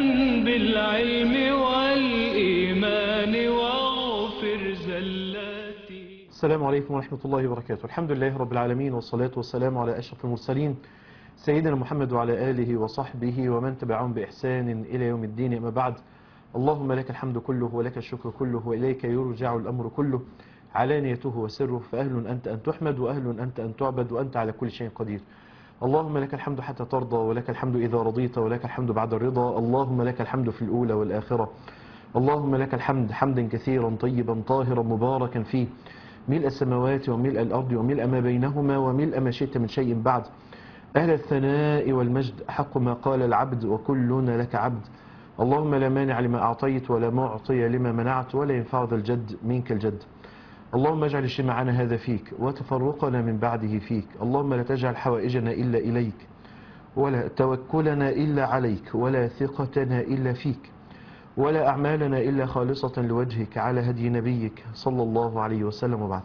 بالعلم والإيمان واغفر زلاتي السلام عليكم ورحمة الله وبركاته الحمد لله رب العالمين والصلاة والسلام على أشرف المرسلين سيدنا محمد وعلى آله وصحبه ومن تبعهم بإحسان إلى يوم الدين أما بعد اللهم لك الحمد كله ولك الشكر كله وإليك يرجع الأمر كله علانيته وسره فأهل أنت أن تحمد وأهل أنت أن تعبد وأنت على كل شيء قدير اللهم لك الحمد حتى ترضى ولك الحمد إذا رضيت ولك الحمد بعد الرضا اللهم لك الحمد في الأولى والآخرة اللهم لك الحمد حمدا كثيرا طيبا طاهرا مباركا فيه ملء السماوات وملء الأرض وملء ما بينهما وملء ما شئت من شيء بعد أهل الثناء والمجد حق ما قال العبد وكلنا لك عبد اللهم لا مانع لما أعطيت ولا معطي لما منعت ولا ينفع ذا الجد منك الجد اللهم اجعل اجتماعنا هذا فيك وتفرقنا من بعده فيك اللهم لا تجعل حوائجنا إلا إليك ولا توكلنا إلا عليك ولا ثقتنا إلا فيك ولا أعمالنا إلا خالصة لوجهك على هدي نبيك صلى الله عليه وسلم وبعد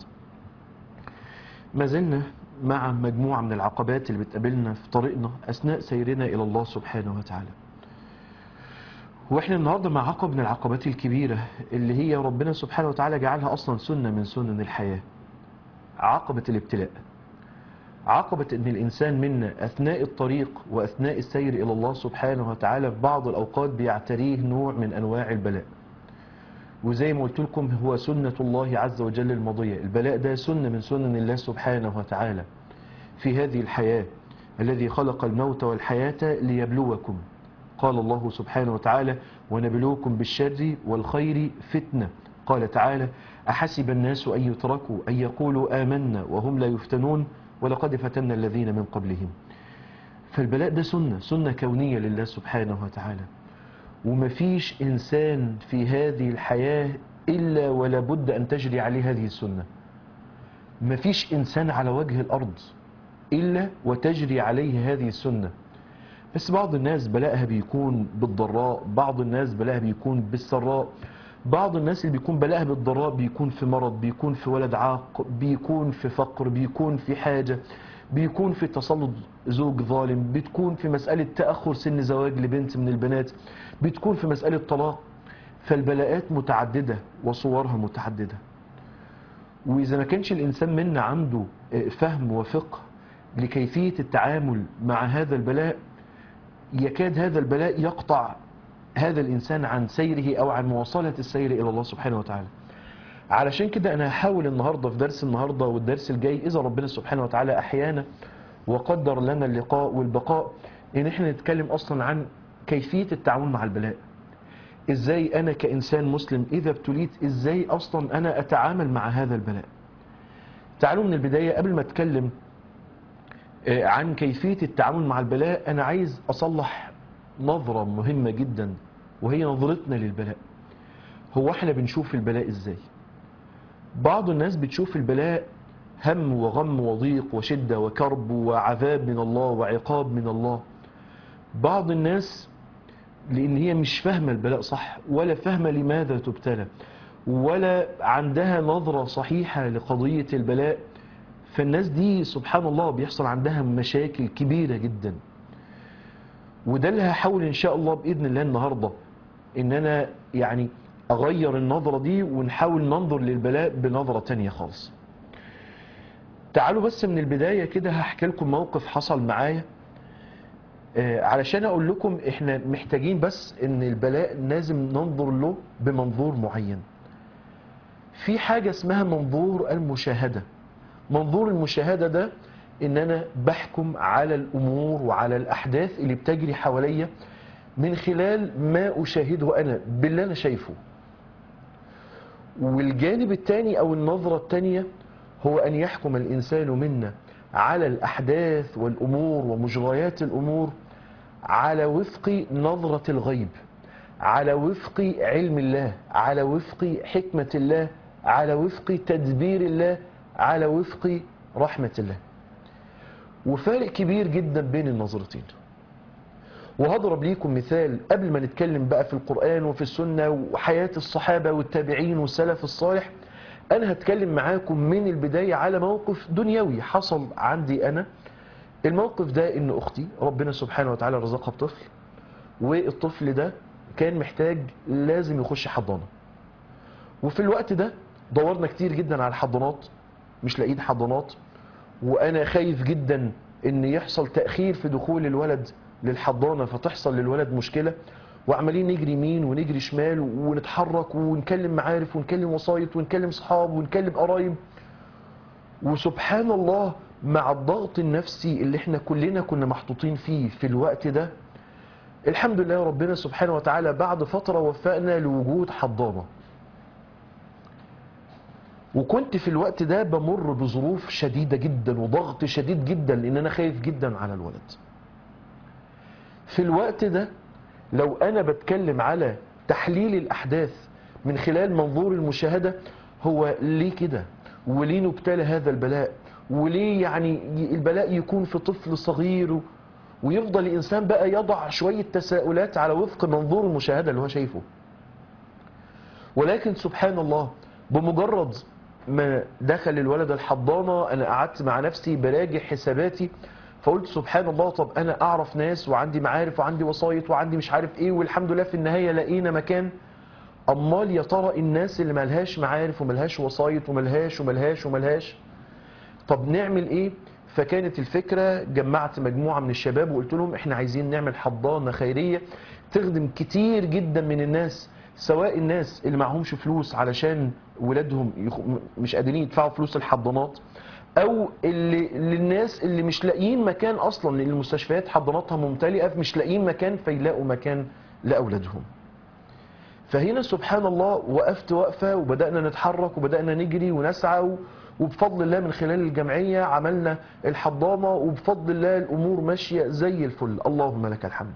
ما زلنا مع مجموعة من العقبات اللي بتقابلنا في طريقنا أثناء سيرنا إلى الله سبحانه وتعالى واحنا النهاردة مع عقب من العقبات الكبيرة اللي هي ربنا سبحانه وتعالى جعلها أصلا سنة من سنن الحياة عقبة الابتلاء عقبة ان الانسان منا اثناء الطريق واثناء السير الى الله سبحانه وتعالى في بعض الاوقات بيعتريه نوع من انواع البلاء وزي ما قلت لكم هو سنة الله عز وجل الماضية البلاء ده سنة من سنن الله سبحانه وتعالى في هذه الحياة الذي خلق الموت والحياة ليبلوكم قال الله سبحانه وتعالى ونبلوكم بالشر والخير فتنة قال تعالى أحسب الناس أن يتركوا أن يقولوا آمنا وهم لا يفتنون ولقد فتنا الذين من قبلهم فالبلاء ده سنة سنة كونية لله سبحانه وتعالى ومفيش إنسان في هذه الحياة إلا ولا بد أن تجري عليه هذه السنة مفيش إنسان على وجه الأرض إلا وتجري عليه هذه السنة بس بعض الناس بلاءها بيكون بالضراء بعض الناس بلاءها بيكون بالسراء بعض الناس اللي بيكون بلاءها بالضراء بيكون في مرض بيكون في ولد عاق بيكون في فقر بيكون في حاجة بيكون في تسلط زوج ظالم بتكون في مسألة تأخر سن زواج لبنت من البنات بتكون في مسألة طلاق فالبلاءات متعددة وصورها متعددة وإذا ما كانش الإنسان منا عنده فهم وفقه لكيفية التعامل مع هذا البلاء يكاد هذا البلاء يقطع هذا الإنسان عن سيره أو عن مواصلة السير إلى الله سبحانه وتعالى علشان كده أنا هحاول النهاردة في درس النهاردة والدرس الجاي إذا ربنا سبحانه وتعالى أحيانا وقدر لنا اللقاء والبقاء إن إحنا نتكلم أصلا عن كيفية التعامل مع البلاء إزاي أنا كإنسان مسلم إذا ابتليت إزاي أصلا أنا أتعامل مع هذا البلاء تعالوا من البداية قبل ما أتكلم عن كيفية التعامل مع البلاء أنا عايز أصلح نظرة مهمة جدا وهي نظرتنا للبلاء هو احنا بنشوف البلاء ازاي بعض الناس بتشوف البلاء هم وغم وضيق وشدة وكرب وعذاب من الله وعقاب من الله بعض الناس لان هي مش فاهمة البلاء صح ولا فاهمة لماذا تبتلى ولا عندها نظرة صحيحة لقضية البلاء فالناس دي سبحان الله بيحصل عندها مشاكل كبيرة جدا وده اللي هحاول ان شاء الله باذن الله النهارده ان انا يعني اغير النظره دي ونحاول ننظر للبلاء بنظره تانية خالص تعالوا بس من البدايه كده هحكي لكم موقف حصل معايا آه علشان اقول لكم احنا محتاجين بس ان البلاء لازم ننظر له بمنظور معين في حاجه اسمها منظور المشاهده منظور المشاهده ده ان انا بحكم على الامور وعلى الاحداث اللي بتجري حواليا من خلال ما اشاهده انا باللي انا شايفه والجانب الثاني او النظرة الثانية هو ان يحكم الانسان منا على الاحداث والامور ومجريات الامور على وفق نظرة الغيب على وفق علم الله على وفق حكمة الله على وفق تدبير الله على وفق رحمة الله وفارق كبير جدا بين النظرتين وهضرب ليكم مثال قبل ما نتكلم بقى في القرآن وفي السنة وحياة الصحابة والتابعين والسلف الصالح أنا هتكلم معاكم من البداية على موقف دنيوي حصل عندي أنا الموقف ده إن أختي ربنا سبحانه وتعالى رزقها بطفل والطفل ده كان محتاج لازم يخش حضانة وفي الوقت ده دورنا كتير جدا على الحضانات مش لاقيين حضانات وانا خايف جدا ان يحصل تأخير في دخول الولد للحضانة فتحصل للولد مشكلة وعمالين نجري يمين ونجري شمال ونتحرك ونكلم معارف ونكلم وسايط ونكلم صحاب ونكلم قرايب وسبحان الله مع الضغط النفسي اللي احنا كلنا كنا محطوطين فيه في الوقت ده الحمد لله ربنا سبحانه وتعالى بعد فترة وفقنا لوجود حضانة وكنت في الوقت ده بمر بظروف شديدة جدا وضغط شديد جدا لان انا خايف جدا على الولد في الوقت ده لو انا بتكلم على تحليل الاحداث من خلال منظور المشاهدة هو ليه كده وليه نبتلى هذا البلاء وليه يعني البلاء يكون في طفل صغير ويفضل الانسان بقى يضع شوية تساؤلات على وفق منظور المشاهدة اللي هو شايفه ولكن سبحان الله بمجرد ما دخل الولد الحضانة انا قعدت مع نفسي براجع حساباتي فقلت سبحان الله طب انا اعرف ناس وعندي معارف وعندي وسايط وعندي مش عارف ايه والحمد لله في النهاية لقينا مكان امال يا ترى الناس اللي ملهاش معارف وملهاش وسايط وملهاش وملهاش وملهاش طب نعمل ايه فكانت الفكرة جمعت مجموعة من الشباب وقلت لهم احنا عايزين نعمل حضانة خيرية تخدم كتير جدا من الناس سواء الناس اللي معهمش فلوس علشان ولادهم يخ... مش قادرين يدفعوا فلوس الحضانات او اللي للناس اللي مش لاقيين مكان اصلا لان المستشفيات حضاناتها ممتلئه مش لاقيين مكان فيلاقوا مكان لاولادهم فهنا سبحان الله وقفت وقفه وبدانا نتحرك وبدانا نجري ونسعى و... وبفضل الله من خلال الجمعيه عملنا الحضانه وبفضل الله الامور ماشيه زي الفل اللهم لك الحمد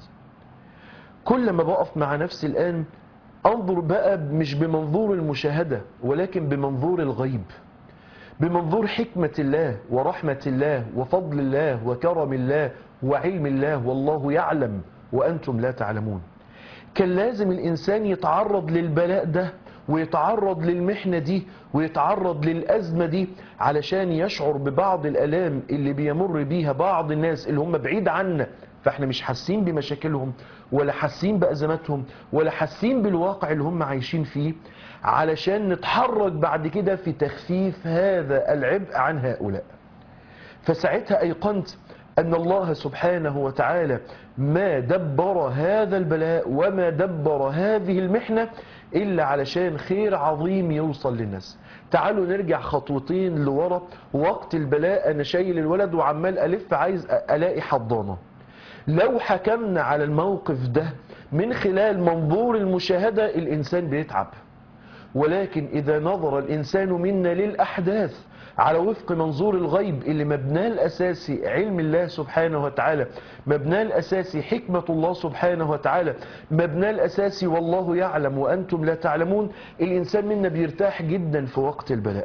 كل ما بقف مع نفسي الان انظر بقى مش بمنظور المشاهده ولكن بمنظور الغيب بمنظور حكمة الله ورحمة الله وفضل الله وكرم الله وعلم الله والله يعلم وأنتم لا تعلمون كان لازم الإنسان يتعرض للبلاء ده ويتعرض للمحنة دي ويتعرض للأزمة دي علشان يشعر ببعض الألام اللي بيمر بيها بعض الناس اللي هم بعيد عنا فاحنا مش حاسين بمشاكلهم ولا حاسين بأزماتهم ولا حاسين بالواقع اللي هم عايشين فيه علشان نتحرك بعد كده في تخفيف هذا العبء عن هؤلاء فساعتها أيقنت أن الله سبحانه وتعالى ما دبر هذا البلاء وما دبر هذه المحنة إلا علشان خير عظيم يوصل للناس تعالوا نرجع خطوتين لورا وقت البلاء أنا شايل الولد وعمال ألف عايز ألاقي حضانة لو حكمنا على الموقف ده من خلال منظور المشاهدة الإنسان بيتعب ولكن إذا نظر الإنسان منا للأحداث على وفق منظور الغيب اللي مبناه الأساسي علم الله سبحانه وتعالى مبناه الأساسي حكمة الله سبحانه وتعالى مبناه الأساسي والله يعلم وأنتم لا تعلمون الإنسان منا بيرتاح جدا في وقت البلاء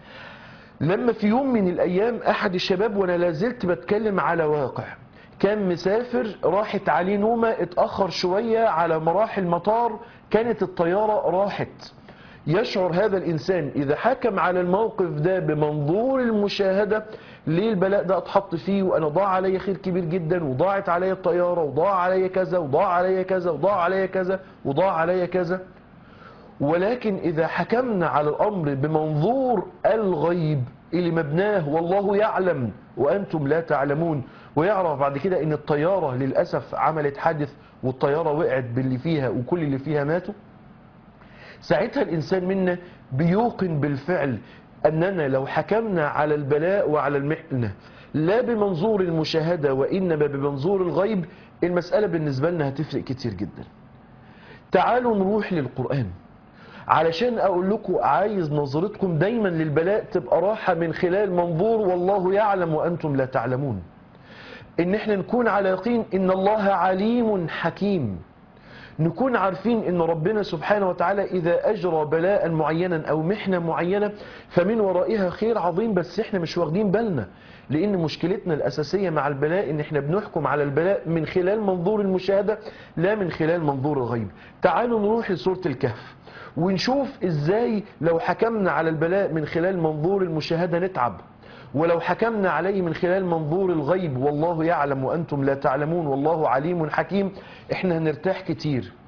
لما في يوم من الأيام أحد الشباب وأنا لازلت بتكلم على واقع كان مسافر راحت عليه نومة اتأخر شوية على مراحل مطار كانت الطيارة راحت يشعر هذا الإنسان إذا حكم على الموقف ده بمنظور المشاهدة ليه البلاء ده اتحط فيه وأنا ضاع علي خير كبير جدا وضاعت علي الطيارة وضاع علي كذا وضاع علي كذا وضاع علي كذا وضاع علي كذا ولكن إذا حكمنا على الأمر بمنظور الغيب اللي مبناه والله يعلم وأنتم لا تعلمون ويعرف بعد كده ان الطيارة للأسف عملت حادث والطيارة وقعت باللي فيها وكل اللي فيها ماتوا ساعتها الإنسان منا بيوقن بالفعل أننا لو حكمنا على البلاء وعلى المحنة لا بمنظور المشاهدة وإنما بمنظور الغيب المسألة بالنسبة لنا هتفرق كتير جدا تعالوا نروح للقرآن علشان أقول لكم عايز نظرتكم دايما للبلاء تبقى راحة من خلال منظور والله يعلم وأنتم لا تعلمون ان احنا نكون على يقين ان الله عليم حكيم نكون عارفين ان ربنا سبحانه وتعالى اذا اجرى بلاء معينا او محنة معينة فمن ورائها خير عظيم بس احنا مش واخدين بالنا لان مشكلتنا الاساسية مع البلاء ان احنا بنحكم على البلاء من خلال منظور المشاهدة لا من خلال منظور الغيب تعالوا نروح لسورة الكهف ونشوف ازاي لو حكمنا على البلاء من خلال منظور المشاهدة نتعب ولو حكمنا عليه من خلال منظور الغيب والله يعلم وأنتم لا تعلمون والله عليم حكيم احنا هنرتاح كتير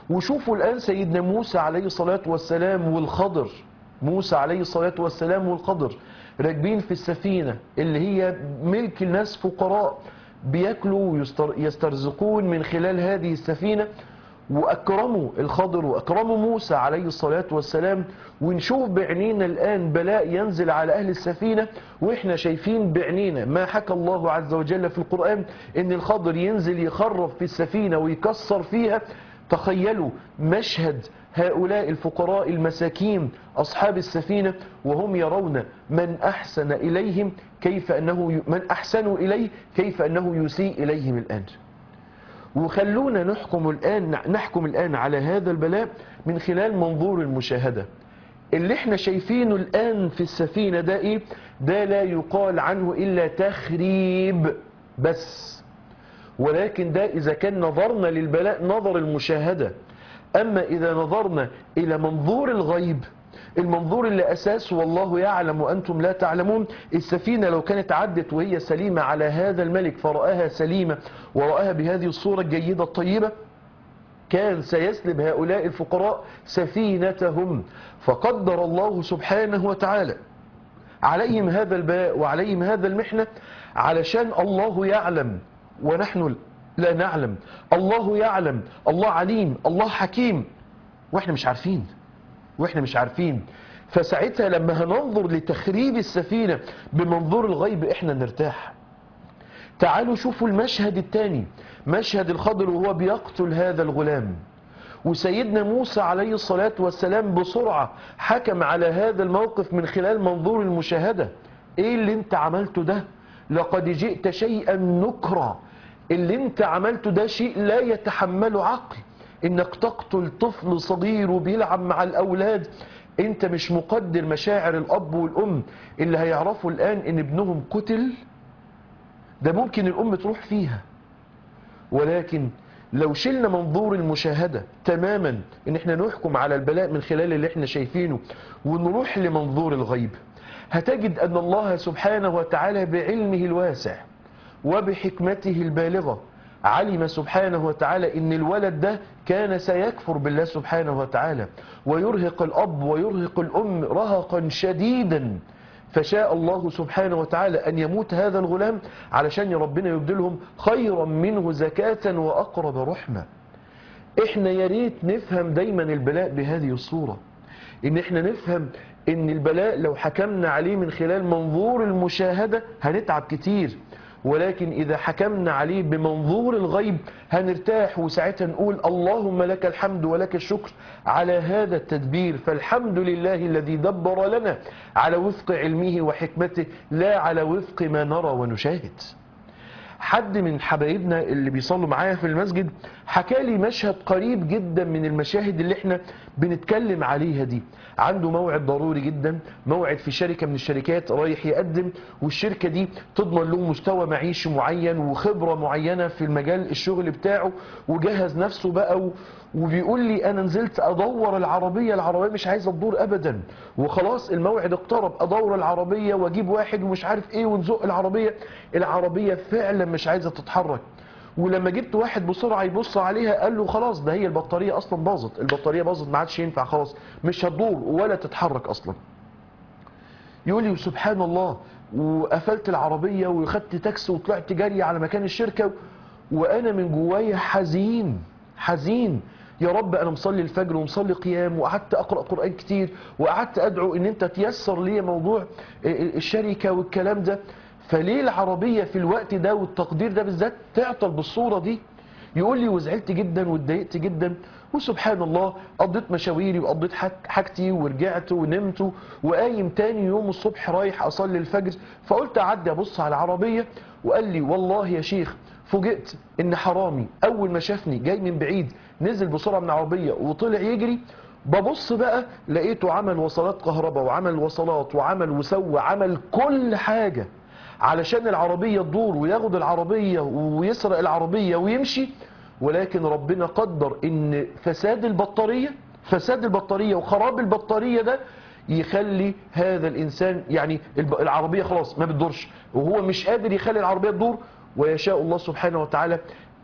وشوفوا الآن سيدنا موسى عليه الصلاة والسلام والخضر موسى عليه الصلاة والسلام والخضر راكبين في السفينة اللي هي ملك الناس فقراء بياكلوا ويسترزقون من خلال هذه السفينة وأكرموا الخضر وأكرموا موسى عليه الصلاة والسلام ونشوف بعينينا الآن بلاء ينزل على أهل السفينة وإحنا شايفين بعينينا ما حكى الله عز وجل في القرآن إن الخضر ينزل يخرب في السفينة ويكسر فيها تخيلوا مشهد هؤلاء الفقراء المساكين أصحاب السفينة وهم يرون من أحسن إليهم كيف أنه من أحسنوا إليه كيف أنه يسيء إليهم الآن وخلونا نحكم الآن نحكم الآن على هذا البلاء من خلال منظور المشاهدة اللي احنا شايفينه الآن في السفينة ده ايه ده لا يقال عنه إلا تخريب بس ولكن ده إذا كان نظرنا للبلاء نظر المشاهدة أما إذا نظرنا إلى منظور الغيب المنظور اللي أساسه والله يعلم وأنتم لا تعلمون السفينة لو كانت عدت وهي سليمة على هذا الملك فرآها سليمة ورآها بهذه الصورة الجيدة الطيبة كان سيسلب هؤلاء الفقراء سفينتهم فقدر الله سبحانه وتعالى عليهم هذا الباء وعليهم هذا المحنة علشان الله يعلم ونحن لا نعلم الله يعلم الله عليم الله حكيم واحنا مش عارفين واحنا مش عارفين فساعتها لما هننظر لتخريب السفينة بمنظور الغيب احنا نرتاح تعالوا شوفوا المشهد الثاني مشهد الخضر وهو بيقتل هذا الغلام وسيدنا موسى عليه الصلاة والسلام بسرعة حكم على هذا الموقف من خلال منظور المشاهدة ايه اللي انت عملته ده لقد جئت شيئا نكرا اللي انت عملته ده شيء لا يتحمله عقل انك تقتل طفل صغير وبيلعب مع الاولاد انت مش مقدر مشاعر الاب والام اللي هيعرفوا الان ان ابنهم قتل ده ممكن الام تروح فيها ولكن لو شلنا منظور المشاهدة تماما ان احنا نحكم على البلاء من خلال اللي احنا شايفينه ونروح لمنظور الغيب هتجد ان الله سبحانه وتعالى بعلمه الواسع وبحكمته البالغة علم سبحانه وتعالى ان الولد ده كان سيكفر بالله سبحانه وتعالى ويرهق الاب ويرهق الام رهقا شديدا فشاء الله سبحانه وتعالى ان يموت هذا الغلام علشان ربنا يبدلهم خيرا منه زكاة واقرب رحمة احنا يا ريت نفهم دايما البلاء بهذه الصورة ان احنا نفهم ان البلاء لو حكمنا عليه من خلال منظور المشاهدة هنتعب كتير ولكن إذا حكمنا عليه بمنظور الغيب هنرتاح وساعتها نقول اللهم لك الحمد ولك الشكر على هذا التدبير فالحمد لله الذي دبر لنا على وفق علمه وحكمته لا على وفق ما نرى ونشاهد حد من حبايبنا اللي بيصلوا معايا في المسجد حكى لي مشهد قريب جدا من المشاهد اللي احنا بنتكلم عليها دي عنده موعد ضروري جدا موعد في شركة من الشركات رايح يقدم والشركة دي تضمن له مستوى معيشي معين وخبرة معينة في المجال الشغل بتاعه وجهز نفسه بقى و... وبيقول لي انا نزلت ادور العربية العربية مش عايزة تدور ابدا وخلاص الموعد اقترب ادور العربية واجيب واحد ومش عارف ايه ونزق العربية العربية فعلا مش عايزة تتحرك ولما جبت واحد بسرعة يبص عليها قال له خلاص ده هي البطارية اصلا باظت البطارية باظت ما عادش ينفع خلاص مش هتدور ولا تتحرك اصلا يقول لي سبحان الله وقفلت العربية وخدت تاكسي وطلعت جري على مكان الشركة وانا من جوايا حزين حزين يا رب انا مصلي الفجر ومصلي قيام وقعدت اقرا قران كتير وقعدت ادعو ان انت تيسر لي موضوع الشركه والكلام ده فليه العربيه في الوقت ده والتقدير ده بالذات تعطل بالصوره دي يقول لي وزعلت جدا واتضايقت جدا وسبحان الله قضيت مشاويري وقضيت حاج- حاجتي ورجعت ونمت وقايم تاني يوم الصبح رايح اصلي الفجر فقلت اعدي ابص على العربيه وقال لي والله يا شيخ فوجئت ان حرامي اول ما شافني جاي من بعيد نزل بسرعه من العربيه وطلع يجري ببص بقى لقيته عمل وصلات كهرباء وعمل وصلات وعمل وسوى عمل كل حاجه علشان العربيه تدور وياخد العربيه ويسرق العربيه ويمشي ولكن ربنا قدر ان فساد البطاريه فساد البطاريه وخراب البطاريه ده يخلي هذا الانسان يعني الب- العربيه خلاص ما بتدورش وهو مش قادر يخلي العربيه تدور ويشاء الله سبحانه وتعالى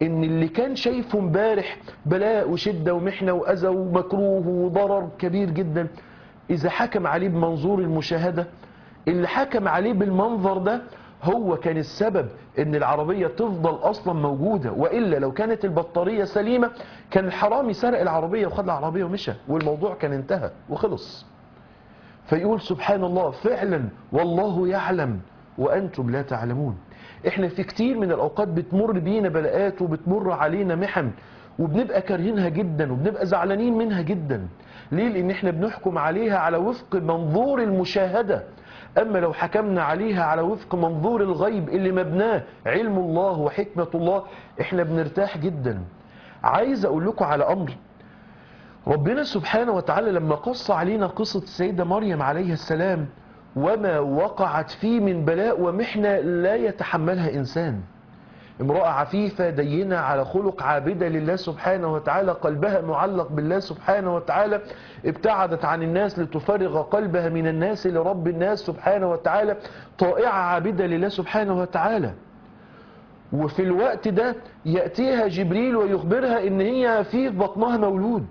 ان اللي كان شايفه امبارح بلاء وشدة ومحنة واذى ومكروه وضرر كبير جدا اذا حكم عليه بمنظور المشاهدة اللي حكم عليه بالمنظر ده هو كان السبب ان العربية تفضل اصلا موجودة وإلا لو كانت البطارية سليمة كان الحرامي سرق العربية وخد العربية ومشى والموضوع كان انتهى وخلص فيقول سبحان الله فعلا والله يعلم وأنتم لا تعلمون احنا في كتير من الأوقات بتمر بينا بلاءات وبتمر علينا محن وبنبقى كارهينها جدا وبنبقى زعلانين منها جدا ليه لان احنا بنحكم عليها على وفق منظور المشاهدة اما لو حكمنا عليها على وفق منظور الغيب اللي مبناه علم الله وحكمة الله احنا بنرتاح جدا عايز اقول لكم على امر ربنا سبحانه وتعالى لما قص علينا قصة السيدة مريم عليه السلام وما وقعت فيه من بلاء ومحنة لا يتحملها إنسان امرأة عفيفة دينة على خلق عابدة لله سبحانه وتعالى قلبها معلق بالله سبحانه وتعالى ابتعدت عن الناس لتفرغ قلبها من الناس لرب الناس سبحانه وتعالى طائعة عابدة لله سبحانه وتعالى وفي الوقت ده يأتيها جبريل ويخبرها ان هي في بطنها مولود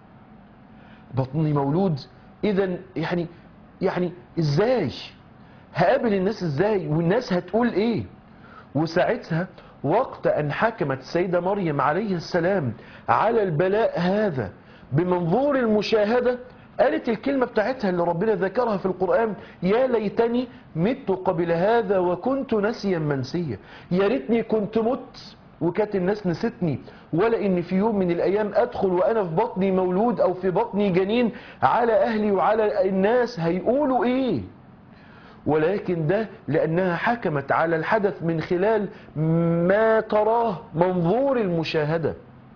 بطني مولود اذا يعني يعني ازاي هقابل الناس ازاي والناس هتقول ايه وساعتها وقت ان حكمت السيدة مريم عليه السلام على البلاء هذا بمنظور المشاهدة قالت الكلمة بتاعتها اللي ربنا ذكرها في القرآن يا ليتني مت قبل هذا وكنت نسيا منسيا يا ريتني كنت مت وكانت الناس نستني ولا ان في يوم من الايام ادخل وانا في بطني مولود او في بطني جنين على اهلي وعلى الناس هيقولوا ايه ولكن ده لانها حكمت على الحدث من خلال ما تراه منظور المشاهده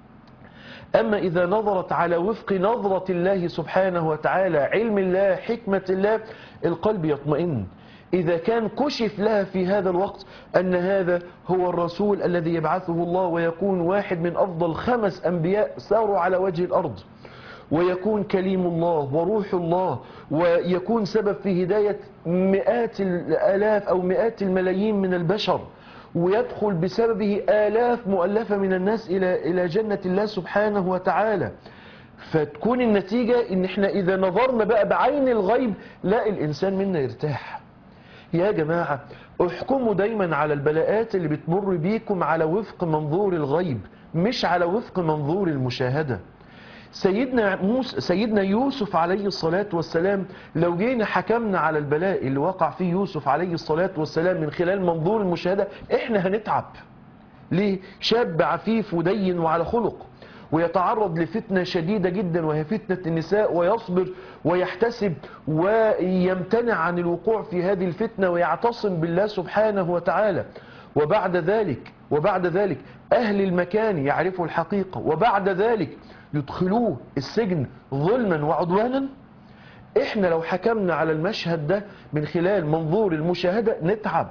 أما إذا نظرت على وفق نظرة الله سبحانه وتعالى علم الله حكمة الله القلب يطمئن إذا كان كشف لها في هذا الوقت أن هذا هو الرسول الذي يبعثه الله ويكون واحد من أفضل خمس أنبياء ساروا على وجه الأرض ويكون كليم الله وروح الله ويكون سبب في هداية مئات الآلاف أو مئات الملايين من البشر ويدخل بسببه آلاف مؤلفة من الناس إلى إلى جنة الله سبحانه وتعالى فتكون النتيجة إن إحنا إذا نظرنا بقى بعين الغيب لا الإنسان منا يرتاح يا جماعة احكموا دايما على البلاءات اللي بتمر بيكم على وفق منظور الغيب مش على وفق منظور المشاهدة سيدنا موسى سيدنا يوسف عليه الصلاة والسلام لو جينا حكمنا على البلاء اللي وقع فيه يوسف عليه الصلاة والسلام من خلال منظور المشاهدة احنا هنتعب ليه شاب عفيف ودين وعلى خلق ويتعرض لفتنة شديدة جدا وهي فتنة النساء ويصبر ويحتسب ويمتنع عن الوقوع في هذه الفتنة ويعتصم بالله سبحانه وتعالى وبعد ذلك وبعد ذلك أهل المكان يعرفوا الحقيقة وبعد ذلك يدخلوه السجن ظلما وعدوانا احنا لو حكمنا على المشهد ده من خلال منظور المشاهدة نتعب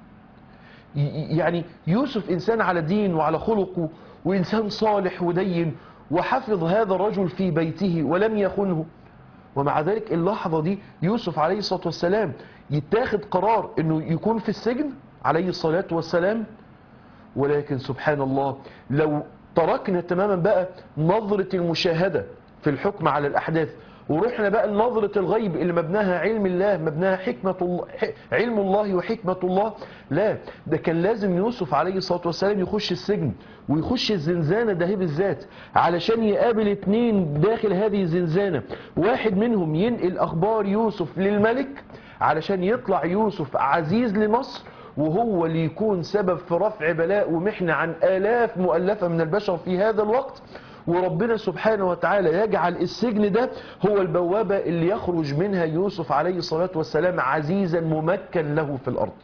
يعني يوسف إنسان على دين وعلى خلقه وإنسان صالح ودين وحفظ هذا الرجل في بيته ولم يخنه ومع ذلك اللحظة دي يوسف عليه الصلاة والسلام يتاخد قرار انه يكون في السجن عليه الصلاة والسلام ولكن سبحان الله لو تركنا تماما بقى نظرة المشاهدة في الحكم على الأحداث ورحنا بقى لنظرة الغيب اللي مبناها علم الله مبناها حكمة الله علم الله وحكمة الله لا ده كان لازم يوسف عليه الصلاة والسلام يخش السجن ويخش الزنزانة ده هي بالذات علشان يقابل اتنين داخل هذه الزنزانة واحد منهم ينقل أخبار يوسف للملك علشان يطلع يوسف عزيز لمصر وهو اللي يكون سبب في رفع بلاء ومحنة عن آلاف مؤلفة من البشر في هذا الوقت وربنا سبحانه وتعالى يجعل السجن ده هو البوابة اللي يخرج منها يوسف عليه الصلاة والسلام عزيزا ممكن له في الأرض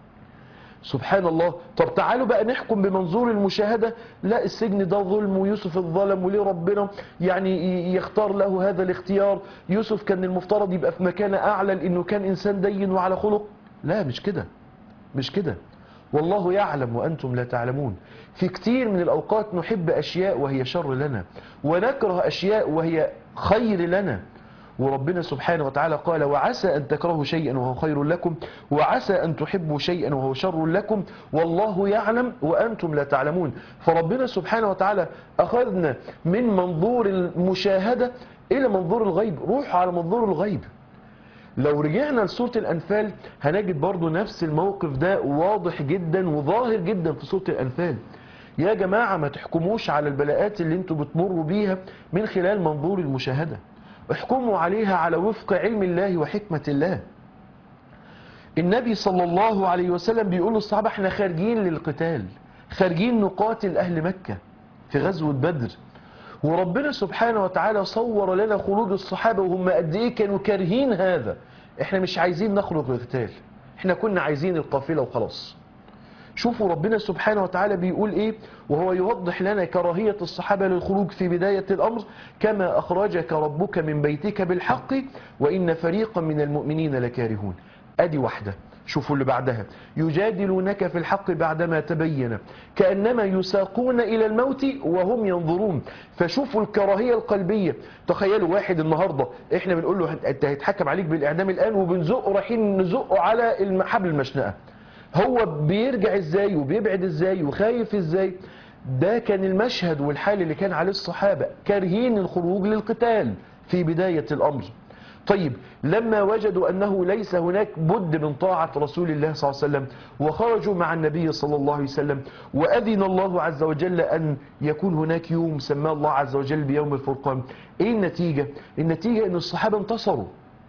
سبحان الله طب تعالوا بقى نحكم بمنظور المشاهدة لا السجن ده ظلم ويوسف الظلم وليه ربنا يعني يختار له هذا الاختيار يوسف كان المفترض يبقى في مكانة أعلى لأنه كان إنسان دين وعلى خلق لا مش كده مش كده والله يعلم وأنتم لا تعلمون في كتير من الأوقات نحب أشياء وهي شر لنا ونكره أشياء وهي خير لنا وربنا سبحانه وتعالى قال وعسى أن تكرهوا شيئا وهو خير لكم وعسى أن تحبوا شيئا وهو شر لكم والله يعلم وأنتم لا تعلمون فربنا سبحانه وتعالى أخذنا من منظور المشاهدة إلى منظور الغيب روحوا على منظور الغيب لو رجعنا لسورة الأنفال هنجد برضو نفس الموقف ده واضح جدا وظاهر جدا في سورة الأنفال يا جماعة ما تحكموش على البلاءات اللي انتوا بتمروا بيها من خلال منظور المشاهدة احكموا عليها على وفق علم الله وحكمة الله النبي صلى الله عليه وسلم بيقول للصحابة احنا خارجين للقتال خارجين نقاتل أهل مكة في غزوة بدر وربنا سبحانه وتعالى صور لنا خروج الصحابة وهم قد ايه كانوا كارهين هذا احنا مش عايزين نخرج للقتال احنا كنا عايزين القافلة وخلاص شوفوا ربنا سبحانه وتعالى بيقول ايه وهو يوضح لنا كراهية الصحابة للخروج في بداية الأمر كما أخرجك ربك من بيتك بالحق وإن فريقا من المؤمنين لكارهون أدي واحدة شوفوا اللي بعدها يجادلونك في الحق بعدما تبين كأنما يساقون إلى الموت وهم ينظرون فشوفوا الكراهية القلبية تخيلوا واحد النهاردة احنا بنقول له انت هيتحكم عليك بالإعدام الآن وبنزقه رايحين نزقه على الم- حبل المشنقة هو بيرجع ازاي وبيبعد ازاي وخايف ازاي ده كان المشهد والحال اللي كان عليه الصحابة كارهين الخروج للقتال في بداية الأمر طيب لما وجدوا أنه ليس هناك بد من طاعة رسول الله صلى الله عليه وسلم وخرجوا مع النبي صلى الله عليه وسلم وأذن الله عز وجل أن يكون هناك يوم سماه الله عز وجل بيوم الفرقان إيه النتيجة؟ النتيجة أن الصحابة انتصروا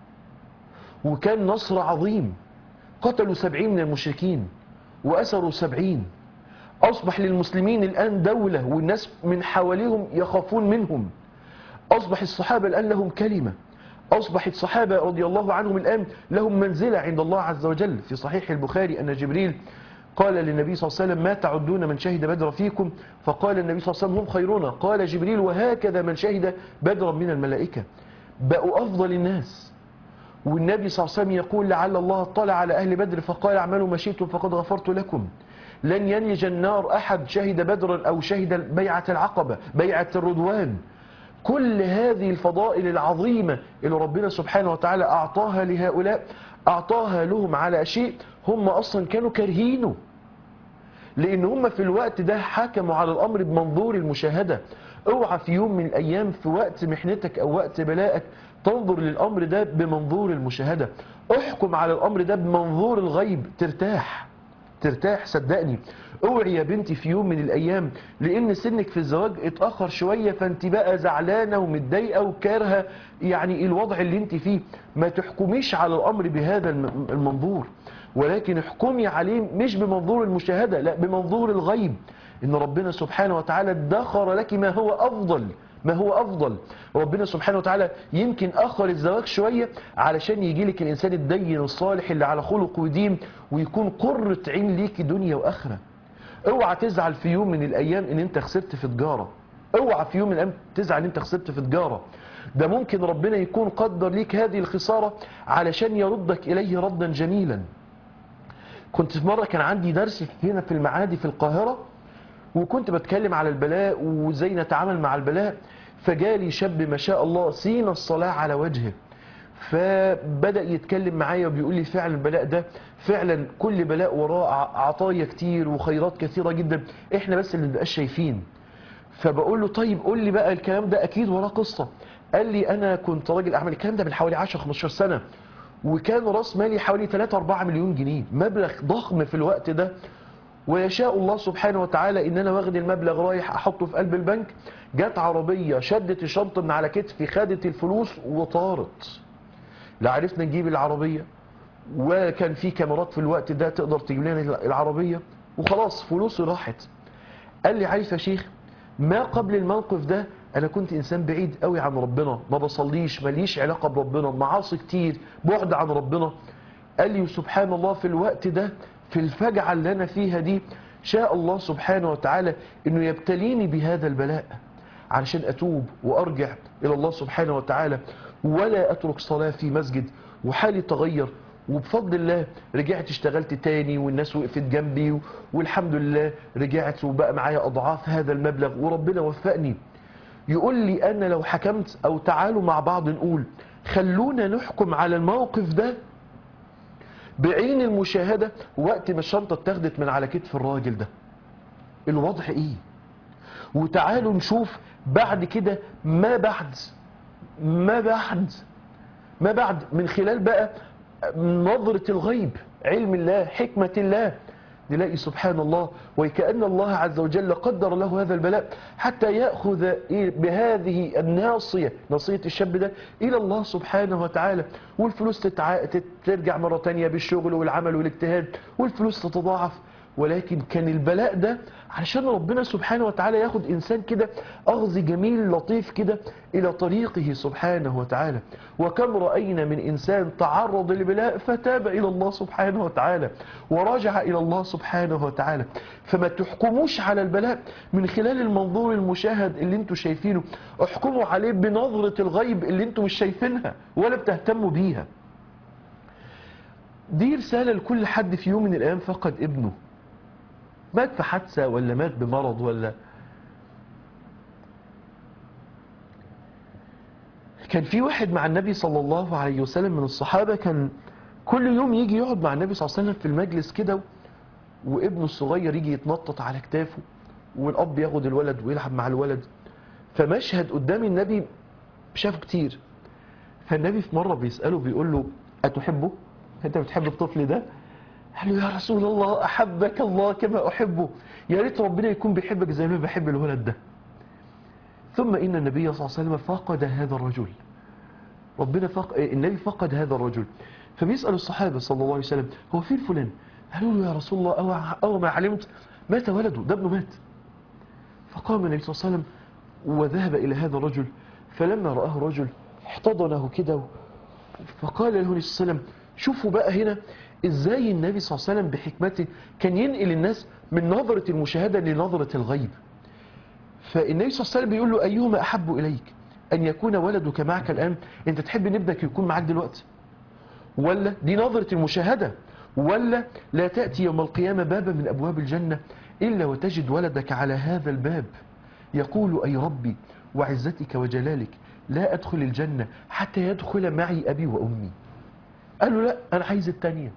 وكان نصر عظيم قتلوا سبعين من المشركين وأسروا سبعين أصبح للمسلمين الآن دولة والناس من حواليهم يخافون منهم أصبح الصحابة الآن لهم كلمة أصبح الصحابة رضي الله عنهم الآن لهم منزلة عند الله عز وجل في صحيح البخاري أن جبريل قال للنبي صلى الله عليه وسلم ما تعدون من شهد بدر فيكم فقال النبي صلى الله عليه وسلم هم خيرنا قال جبريل وهكذا من شهد بدرا من الملائكة بقوا أفضل الناس والنبي صلى الله عليه وسلم يقول لعل الله اطلع على أهل بدر فقال اعملوا ما شئتم فقد غفرت لكم لن ينج النار أحد شهد بدرا أو شهد بيعة العقبة بيعة الرضوان كل هذه الفضائل العظيمة اللي ربنا سبحانه وتعالى أعطاها لهؤلاء أعطاها لهم على شيء هم أصلا كانوا كارهينه لأن هم في الوقت ده حكموا على الأمر بمنظور المشاهدة اوعى في يوم من الأيام في وقت محنتك أو وقت بلائك تنظر للأمر ده بمنظور المشاهدة احكم على الأمر ده بمنظور الغيب ترتاح ترتاح صدقني اوعي يا بنتي في يوم من الايام لان سنك في الزواج اتاخر شويه فانت بقى زعلانه ومتضايقه وكارهه يعني الوضع اللي انت فيه ما تحكميش على الامر بهذا الم- المنظور ولكن احكمي عليه مش بمنظور المشاهده لا بمنظور الغيب ان ربنا سبحانه وتعالى ادخر لك ما هو افضل ما هو افضل ربنا سبحانه وتعالى يمكن اخر الزواج شويه علشان يجي لك الانسان الدين الصالح اللي على خلق ودين ويكون قره عين ليك دنيا واخره اوعى تزعل في يوم من الايام ان انت خسرت في تجاره اوعى في يوم من الايام تزعل ان انت خسرت في تجاره ده ممكن ربنا يكون قدر ليك هذه الخساره علشان يردك اليه ردا جميلا كنت في مره كان عندي درس هنا في المعادي في القاهره وكنت بتكلم على البلاء وازاي نتعامل مع البلاء فجالي شاب ما شاء الله سين الصلاة على وجهه فبدأ يتكلم معايا وبيقول لي فعلا البلاء ده فعلا كل بلاء وراه ع- عطايا كتير وخيرات كثيرة جدا احنا بس اللي مبقاش شايفين فبقول له طيب قول لي بقى الكلام ده اكيد وراه قصة قال لي انا كنت راجل اعمل الكلام ده من حوالي 10 15 سنة وكان راس مالي حوالي 3 4 مليون جنيه مبلغ ضخم في الوقت ده ويشاء الله سبحانه وتعالى ان انا واخد المبلغ رايح احطه في قلب البنك جت عربيه شدت الشنطه من على كتفي خدت الفلوس وطارت لا عرفنا نجيب العربيه وكان في كاميرات في الوقت ده تقدر تجيب لنا العربيه وخلاص فلوسي راحت قال لي عارف يا شيخ ما قبل الموقف ده انا كنت انسان بعيد قوي عن ربنا ما بصليش ماليش علاقه بربنا معاصي كتير بعد عن ربنا قال لي سبحان الله في الوقت ده في الفجعه اللي انا فيها دي شاء الله سبحانه وتعالى انه يبتليني بهذا البلاء علشان اتوب وارجع الى الله سبحانه وتعالى ولا اترك صلاه في مسجد وحالي تغير وبفضل الله رجعت اشتغلت تاني والناس وقفت جنبي و- والحمد لله رجعت وبقى معايا اضعاف هذا المبلغ وربنا وفقني يقول لي انا لو حكمت او تعالوا مع بعض نقول خلونا نحكم على الموقف ده بعين المشاهدة وقت ما الشنطة اتاخدت من على كتف الراجل ده الوضع ايه وتعالوا نشوف بعد كده ما بعد ما بعد ما بعد من خلال بقى نظرة الغيب علم الله حكمة الله نلاقي سبحان الله وكأن الله عز وجل قدر له هذا البلاء حتى يأخذ إيه بهذه الناصية ناصية الشاب ده إلى الله سبحانه وتعالى والفلوس تتع... تت- ترجع مرة تانية بالشغل والعمل والاجتهاد والفلوس تتضاعف ولكن كان البلاء ده علشان ربنا سبحانه وتعالى ياخد إنسان كده أخذ جميل لطيف كده إلى طريقه سبحانه وتعالى وكم رأينا من إنسان تعرض للبلاء فتاب إلى الله سبحانه وتعالى ورجع إلى الله سبحانه وتعالى فما تحكموش على البلاء من خلال المنظور المشاهد اللي انتوا شايفينه احكموا عليه بنظرة الغيب اللي انتوا مش شايفينها ولا بتهتموا بيها دي رسالة لكل حد في يوم من الأيام فقد ابنه مات في حادثة ولا مات بمرض ولا كان في واحد مع النبي صلى الله عليه وسلم من الصحابة كان كل يوم يجي يقعد مع النبي صلى الله عليه وسلم في المجلس كده وابنه الصغير يجي يتنطط على كتافه والأب ياخد الولد ويلعب مع الولد فمشهد قدام النبي شافه كتير فالنبي في مرة بيسأله بيقول له أتحبه؟ أنت بتحب الطفل ده؟ قال له يا رسول الله أحبك الله كما أحبه يا ريت ربنا يكون بيحبك زي ما بحب الولد ده ثم إن النبي صلى الله عليه وسلم فقد هذا الرجل ربنا فق... النبي فقد هذا الرجل فبيسأل الصحابة صلى الله عليه وسلم هو فين فلان قالوا له يا رسول الله أو, أو ما علمت مات ولده ده ابنه مات فقام النبي صلى الله عليه وسلم وذهب إلى هذا الرجل فلما رآه الرجل احتضنه كده فقال له النبي صلى الله عليه وسلم شوفوا بقى هنا ازاي النبي صلى الله عليه وسلم بحكمته كان ينقل الناس من نظرة المشاهدة لنظرة الغيب فالنبي صلى الله عليه وسلم بيقول له أيهما أحب إليك أن يكون ولدك معك الآن أنت تحب ان ابنك يكون معك دلوقتي ولا دي نظرة المشاهدة ولا لا تأتي يوم القيامة بابا من أبواب الجنة إلا وتجد ولدك على هذا الباب يقول أي ربي وعزتك وجلالك لا أدخل الجنة حتى يدخل معي أبي وأمي قال له لا أنا عايز التانية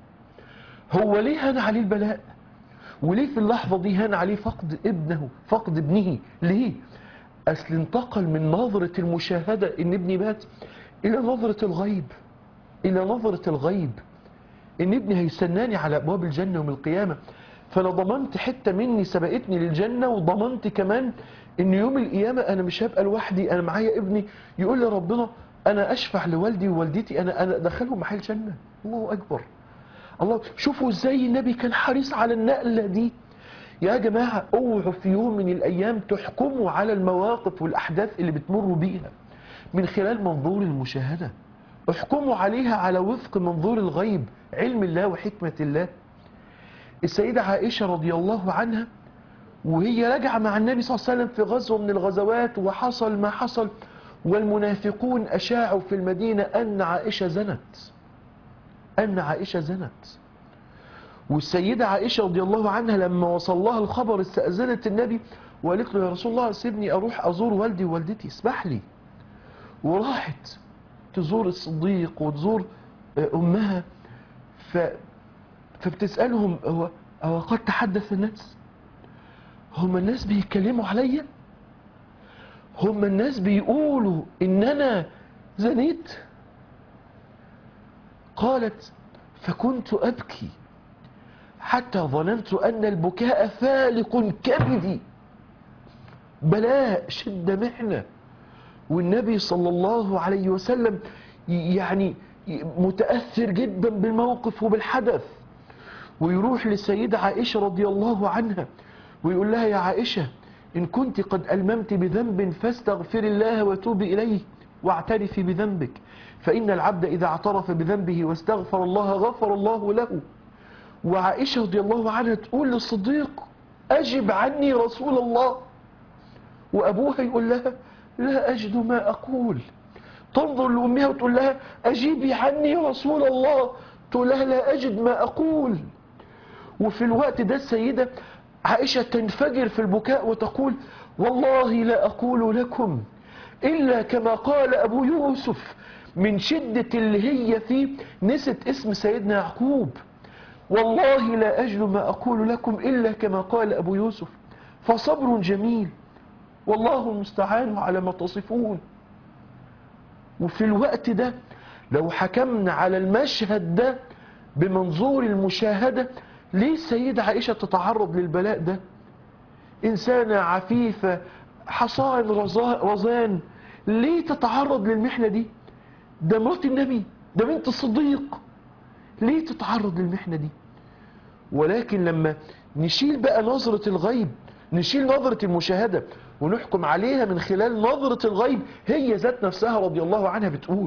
هو ليه هان عليه البلاء وليه في اللحظة دي هان عليه فقد ابنه فقد ابنه ليه أصل انتقل من نظرة المشاهدة إن ابني مات إلى نظرة الغيب إلى نظرة الغيب إن ابني هيستناني على أبواب الجنة يوم القيامة فأنا ضمنت حتة مني سبقتني للجنة وضمنت كمان إن يوم القيامة أنا مش هبقى لوحدي أنا معايا ابني يقول لي ربنا أنا أشفع لوالدي ووالدتي أنا أنا أدخلهم معايا الجنة الله أكبر الله شوفوا ازاي النبي كان حريص على النقلة دي يا جماعة اوعوا في يوم من الايام تحكموا على المواقف والاحداث اللي بتمروا بيها من خلال منظور المشاهدة احكموا عليها على وفق منظور الغيب علم الله وحكمة الله السيدة عائشة رضي الله عنها وهي راجعة مع النبي صلى الله عليه وسلم في غزوة من الغزوات وحصل ما حصل والمنافقون أشاعوا في المدينة أن عائشة زنت أن عائشة زنت والسيدة عائشة رضي الله عنها لما وصل لها الخبر استأذنت النبي وقالت له يا رسول الله سيبني أروح أزور والدي ووالدتي اسمح لي وراحت تزور الصديق وتزور أمها ف... فبتسألهم هو هو قد تحدث الناس هم الناس بيتكلموا عليا هم الناس بيقولوا إن أنا زنيت قالت فكنت أبكي حتى ظننت أن البكاء فالق كبدي بلاء شدة محنة والنبي صلى الله عليه وسلم يعني متأثر جدا بالموقف وبالحدث ويروح للسيدة عائشة رضي الله عنها ويقول لها يا عائشة إن كنت قد ألممت بذنب فاستغفر الله وتوب إليه واعترفي بذنبك فإن العبد إذا اعترف بذنبه واستغفر الله غفر الله له وعائشة رضي الله عنها تقول للصديق أجب عني رسول الله وأبوها يقول لها لا أجد ما أقول تنظر لأمها وتقول لها أجيبي عني رسول الله تقول لها لا أجد ما أقول وفي الوقت ده السيدة عائشة تنفجر في البكاء وتقول والله لا أقول لكم إلا كما قال أبو يوسف من شدة اللي هي فيه نسيت اسم سيدنا يعقوب والله لا أجد ما أقول لكم إلا كما قال أبو يوسف فصبر جميل والله المستعان على ما تصفون وفي الوقت ده لو حكمنا على المشهد ده بمنظور المشاهدة ليه السيدة عائشة تتعرض للبلاء ده إنسانة عفيفة حصان رزا- رزان ليه تتعرض للمحنة دي ده مرات النبي ده بنت الصديق ليه تتعرض للمحنة دي ولكن لما نشيل بقى نظرة الغيب نشيل نظرة المشاهدة ونحكم عليها من خلال نظرة الغيب هي ذات نفسها رضي الله عنها بتقول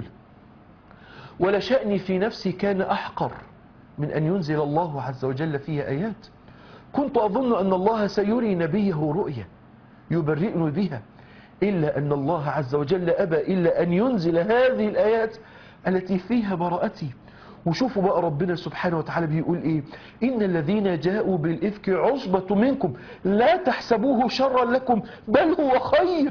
ولا شأني في نفسي كان أحقر من أن ينزل الله عز وجل فيها آيات كنت أظن أن الله سيري نبيه رؤيا يبرئني بها إلا أن الله عز وجل أبى إلا أن ينزل هذه الآيات التي فيها براءتي وشوفوا بقى ربنا سبحانه وتعالى بيقول إيه إن الذين جاءوا بالإفك عصبة منكم لا تحسبوه شرا لكم بل هو خير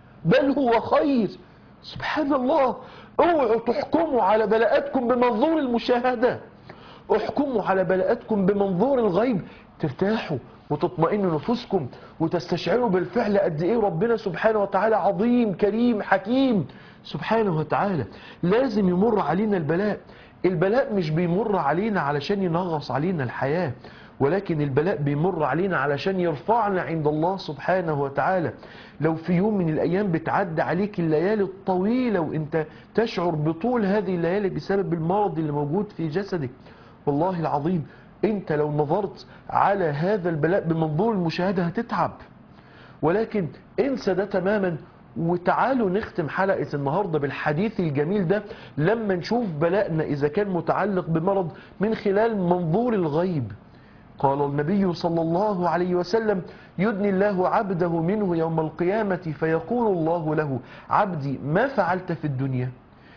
بل هو خير سبحان الله اوعوا تحكموا على بلاءاتكم بمنظور المشاهدة احكموا على بلاءاتكم بمنظور الغيب ترتاحوا وتطمئنوا نفوسكم وتستشعروا بالفعل قد ايه ربنا سبحانه وتعالى عظيم كريم حكيم سبحانه وتعالى لازم يمر علينا البلاء البلاء مش بيمر علينا علشان ينغص علينا الحياة ولكن البلاء بيمر علينا علشان يرفعنا عند الله سبحانه وتعالى لو في يوم من الأيام بتعدي عليك الليالي الطويلة وانت تشعر بطول هذه الليالي بسبب المرض اللي موجود في جسدك والله العظيم انت لو نظرت على هذا البلاء بمنظور المشاهدة هتتعب ولكن انسى ده تماما وتعالوا نختم حلقة النهاردة بالحديث الجميل ده لما نشوف بلاءنا إذا كان متعلق بمرض من خلال منظور الغيب قال النبي صلى الله عليه وسلم يدني الله عبده منه يوم القيامة فيقول الله له عبدي ما فعلت في الدنيا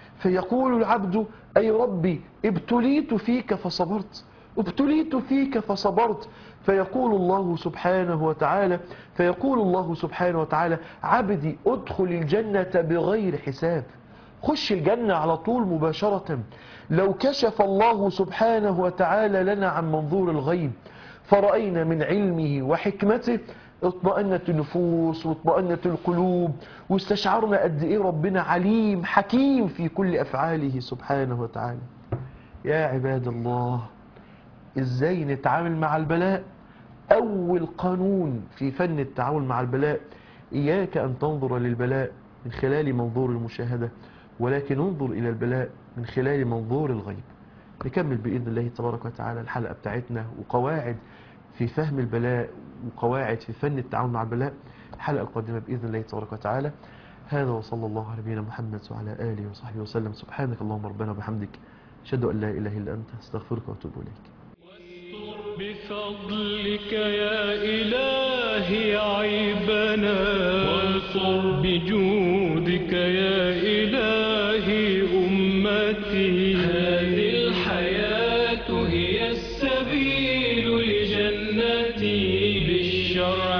فيقول العبد أي ربي ابتليت فيك فصبرت ابتليت فيك فصبرت فيقول الله سبحانه وتعالى فيقول الله سبحانه وتعالى عبدي ادخل الجنة بغير حساب خش الجنة على طول مباشرة لو كشف الله سبحانه وتعالى لنا عن منظور الغيب فرأينا من علمه وحكمته اطمأنت النفوس واطمأنت القلوب واستشعرنا قد ايه ربنا عليم حكيم في كل أفعاله سبحانه وتعالى يا عباد الله ازاي نتعامل مع البلاء أول قانون في فن التعامل مع البلاء إياك أن تنظر للبلاء من خلال منظور المشاهدة ولكن انظر إلى البلاء من خلال منظور الغيب نكمل بإذن الله تبارك وتعالى الحلقة بتاعتنا وقواعد في فهم البلاء وقواعد في فن التعامل مع البلاء الحلقة القادمة بإذن الله تبارك وتعالى هذا وصلى الله على نبينا محمد وعلى آله وصحبه وسلم سبحانك اللهم ربنا وبحمدك أشهد أن لا إله إلا أنت استغفرك وأتوب إليك بفضلك يا إلهي عيبنا وانصر بجودك يا إلهي أمتي هذه الحياة هي السبيل لجنتي بالشرع